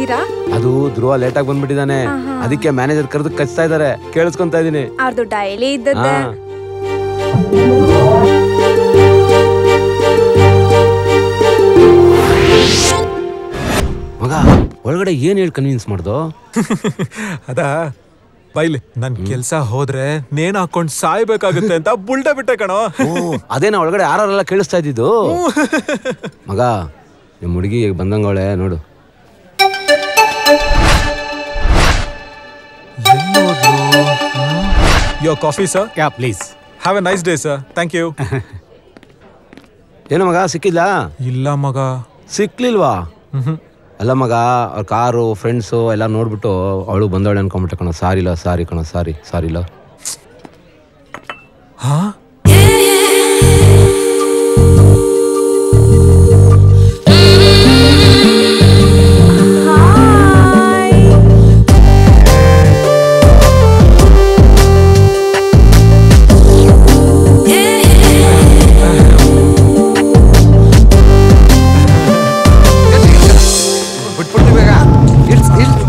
ಇದ್ದೀರಾ ಅದು ಧ್ರುವ ಲೇಟಾಗಿ ಬಂದ್ಬಿಟ್ಟಿದ್ದಾನೆ ಆಹಾ. ಅದಕ್ಕೆ ಮ್ಯಾನೇಜರ್ ಕರೆದು ಕಚ್ತಾ ಇದಾರೆ ಕೇಳಿಸ್ಕೊಂತಾ ಇದೀನಿ ಅವ್ರದ್ದು ಡೈಲಿ ಇದ್ದದ್ದೇ ಹಾ. ಮಗ ಒಳಗಡೆ ಏನ್ ಹೇಳಿ ಕನ್ವಿನ್ಸ್ ಮಾಡ್ದು ಅದ ಬೈಲಿ ನನ್ ಕೆಲ್ಸ ಹೋದ್ರೆ ನೇಣ್ ಹಾಕೊಂಡ್ ಸಾಯ್ಬೇಕಾಗುತ್ತೆ ಅಂತ ಬುಲ್ಟ ಬಿಟ್ಟೆ ಕಣೋ ಅದೇನ ಒಳಗಡೆ ಯಾರೆಲ್ಲ ಕೇಳಿಸ್ತಾ ಇದ್ದಿದ್ದು ಮಗ ನಿಮ್ ಹುಡುಗಿ ಬಂದಂಗವಳೆ ನೋಡು yo coffee sir yeah please have a nice day sir thank you ಏನೋ ಮಗ ಸಿಕ್ಕಿಲ್ಲ ಇಲ್ಲ ಮಗ ಸಿಕ್ಲಿಲ್ವಾ ಅಲ್ಲ ಮಗ ಅವ್ರ ಕಾರು ಫ್ರೆಂಡ್ಸು ಎಲ್ಲ ನೋಡ್ಬಿಟ್ಟು ಅವಳು ಬಂದವಳೆ ಅನ್ಕೊಂಬಿಟ್ಟೆ ಕಣ ಸಾರಿ ಇಲ್ಲ ಸಾರಿ ಕಣ ಸಾರಿ ಸಾರಿ ಇಲ್ಲ ಹಾ ಬಿಟ್ಬಿಡ್ತೀವಿ ಬೇಗ ಇಡ್ಸ್ ಇಡ್ಸ್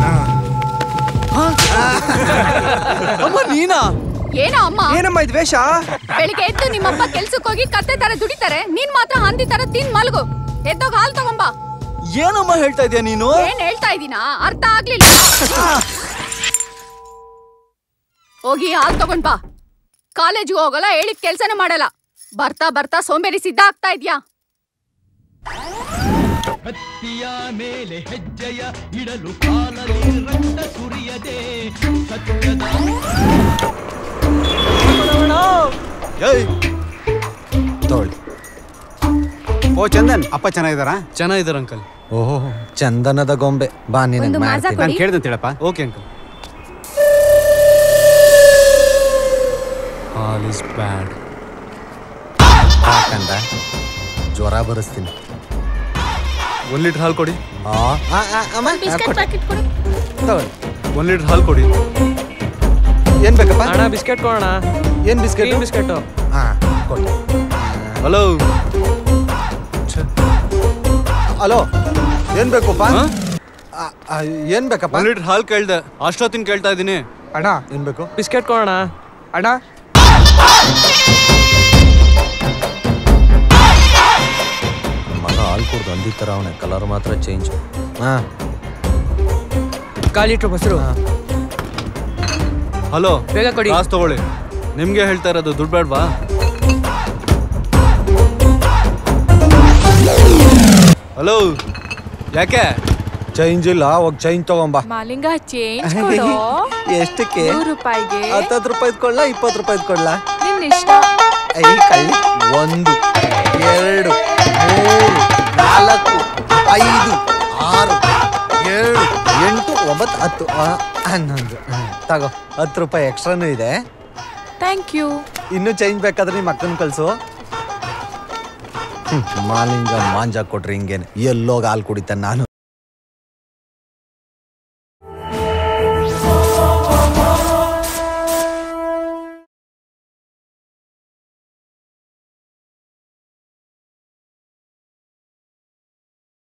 ಅಮ್ಮ ನೀನಾ ಏನೋ ಅಮ್ಮ ಏನಮ್ಮ ಇದು ವೇಷ ಬೆಳಿಗ್ಗೆ ಎದ್ದು ನಿಮ್ಮಪ್ಪ ಕೆಲ್ಸಕ್ಕೆ ಹೋಗಿ ಕತ್ತೆ ತರ ದುಡಿತಾರೆ ನೀನ್ ಮಾತ್ರ ಹಂದಿ ತರ ತಿನ್ ಮಲ್ಗು ಎದ್ದೋಗ ಹಾಲ್ ತಗೊಂಬಾ ಏನಮ್ಮ ಹೇಳ್ತಾ ಇದೀಯ ನೀನು ಏನ್ ಹೇಳ್ತಾ ಇದೀನಾ ಅರ್ಥ ಆಗ್ಲಿಲ್ಲ ಹೋಗಿ ಹಾಲ್ ತಗೊಂಡ್ ಬಾ ಕಾಲೇಜ್ಗೆ ಹೋಗಲ್ಲ ಹೇಳಿದ ಕೆಲ್ಸನೂ ಮಾಡಲ್ಲ ಬರ್ತಾ ಬರ್ತಾ ಸೋಂಬೇರಿ ಸಿದ್ಧ ಆಗ್ತಾ ಇದ್ಯಾ ತಗೊಳ್ಳಿ ಓ ಚಂದನ್ ಅಪ್ಪ ಚೆನ್ನಾಗಿದ್ದಾರಾ ಚೆನ್ನಾಗಿದ್ದಾರೆ ಅಂಕಲ್ ಓಹೋ ಚಂದನದ ಗೊಂಬೆ ಬಾ ನಿನಗೆ ಒಂದು ಮಾಜಾ ಮಾಡ್ತೀನಿ ನಾನು ಕೊಡಿ ಕೇಳ್ದೆ ಹೇಳಪ್ಪ okay uncle all is bad ಯಾಕಂದ ಜ್ವರ ಬರೆಸ್ತೀನಿ ಒಂದ್ ಲೀಟರ್ ಹಾಲು ಕೊಡಿ ಆ, ಆ, ಆ, ಅಮ್ಮ, ಆ, ಬಿಸ್ಕೆಟ್ ಕೊಡು. ಪ್ಯಾಕೆಟ್ ಕೊಡು ತಗೊಳ್ಳಿ ಒಂದ್ ಲೀಟರ್ ಹಾಲು ಕೊಡಿ ಏನ್ ಬೇಕಪ್ಪ ಅಣ್ಣ ಬಿಸ್ಕೆಟ್ ಕೊಡೋಣ ಏನ್ ಬಿಸ್ಕೆಟ್ ಬಿಸ್ಕೆಟ್ ಹಾ ಕೊಡಿ ಹಲೋ ಹಲೋ ಏನ್ ಬೇಕಪ್ಪ ಹಾ? ಆ, ಆ, ಏನ್ ಬೇಕಪ್ಪ ಒಂದ್ ಲೀಟರ್ ಹಾಲು ಕೇಳ್ದೆ ಅಷ್ಟೊತ್ತಿನ ಕೇಳ್ತಾ ಇದ್ದೀನಿ ಅಣ್ಣ ಏನ್ ಬೇಕು ಬಿಸ್ಕೆಟ್ ಕೊಡೋಣ ಅಣ್ಣ ಮಗ ಹಾಲು ಕುಡ್ದು ಅಂದಿ ತರ ಅವನೇ ಕಲರ್ ಮಾತ್ರ ಚೇಂಜ್ ಹಾ ಕಾಲ್ ಲೀಟ್ರ್ ಮೊಸರು ಹಲೋ ಬೇಗ ಕೊಡಿ. ಕಾಸು ತಗೊಳ್ಳಿ ನಿಮ್ಗೆ ಹೇಳ್ತಾ ಇರೋದು ದುಡ್ಡು ಬೇಡವಾ ಹಲೋ ಯಾಕೆ ಚೇಂಜ್ ಇಲ್ಲ ಹೋಗಿ ಚೇಂಜ್ ತಗೊಂಬಾ ಮಾಲಿಂಗ ಚೇಂಜ್ ಕೊಡೋ ಎಷ್ಟಕ್ಕೆ ನೂರು ರೂಪಾಯಿಗೆ ಹತ್ತತ್ತು ರೂಪಾಯಿ ಕೊಡ್ಲ ಇಪ್ಪತ್ತು ರೂಪಾಯಿ ಕೊಡ್ಲ ನಿನ್ ಇಷ್ಟ ಐ ಕಳ್ಳಿ ಒಂದು ಎರಡು ಮೂರು ನಾಲ್ಕು ಐದು ಆರು ಏಳು ಎಂಟು ಒಂಬತ್ತು ಹತ್ತು ಆ, ಹನ್ನೊಂದು ಹ್ಮ್, ತಗೋ ಹತ್ತು ರೂಪಾಯಿ ಎಕ್ಸ್ಟ್ರಾನು ಇದೆ ಥ್ಯಾಂಕ್ ಯು ಇನ್ನೂ ಚೇಂಜ್ ಬೇಕಾದ್ರೆ ನಿಮ್ಮ ಅಕ್ಕನ ಕಳ್ಸು ಹ್ಮ್, ಮಾಲಿಂಗ ಮಾಂಜ ಕೊಟ್ರಿ ಹಿಂಗೇನೆ ಎಲ್ಲೋಗ ಹಾಲು ಕುಡಿತಾನೆ ನಾನು